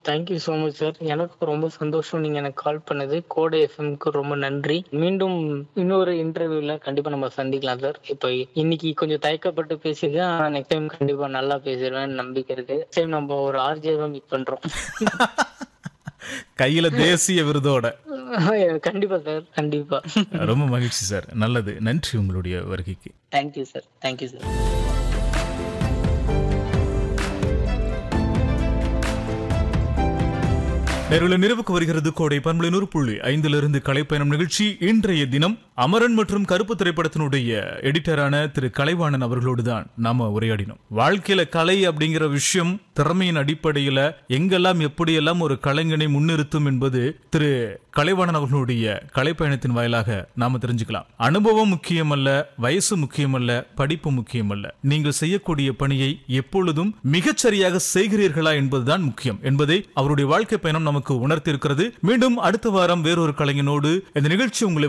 thank you so much sir எனக்கு ரொம்ப சந்தோஷம் நீங்க எனக்கு கால் பண்ணது கோடை எஃப்எம்க்கு ரொம்ப நன்றி மீண்டும் இன்னொரு இன்டர்வியூல கண்டிப்பா நம்ம சந்திக்கலாம் சார் இப்போ இன்னைக்கு கொஞ்சம் தயக்கப்பட்டு பேசியிருக்கேன் ஆனா நெக்ஸ்ட் டைம் கண்டிப்பா நல்லா பேசிடுவேன் நம்பிக்கை இருக்கு டைம் நம்ம ஒரு ஆர்ஜேவை மீட் பண்றோம் கையில தேசிய விருதோட கண்டிப்பா சார் கண்டிப்பா ரொம்ப மகிழ்ச்சி சார் நல்லது நன்றி உங்களுடைய வருகைக்கு தேங்க்யூ சார் தேங்க்யூ சார் நேருல நிறைவுக்கு வருகிறது கோடை பண்பலை நூறு புள்ளி ஐந்திலிருந்து கலைப்பயணம் நிகழ்ச்சி இன்றைய தினம் அமரன் மற்றும் கருப்பு திரைப்படத்தினுடைய எடிட்டரான திரு கலைவாணன் அவர்களோடு தான் நாம உரையாடினோம் வாழ்க்கையில கலை அப்படிங்கிற விஷயம் திறமையின் அடிப்படையில எங்கெல்லாம் எப்படியெல்லாம் ஒரு கலைஞனை முன்னிறுத்தும் என்பது திரு கலைவாணன் அவர்களுடைய கலைப்பயணத்தின் வாயிலாக நாம தெரிஞ்சுக்கலாம் அனுபவம் முக்கியமல்ல வயசு முக்கியமல்ல படிப்பு முக்கியமல்ல நீங்கள் செய்யக்கூடிய பணியை எப்பொழுதும் மிகச்சரியாக செய்கிறீர்களா என்பதுதான் முக்கியம் என்பதை அவருடைய வாழ்க்கை பயணம் நமக்கு உணர்த்தியிருக்கிறது மீண்டும் அடுத்த வாரம் வேறொரு கலைஞனோடு இந்த நிகழ்ச்சி உங்களை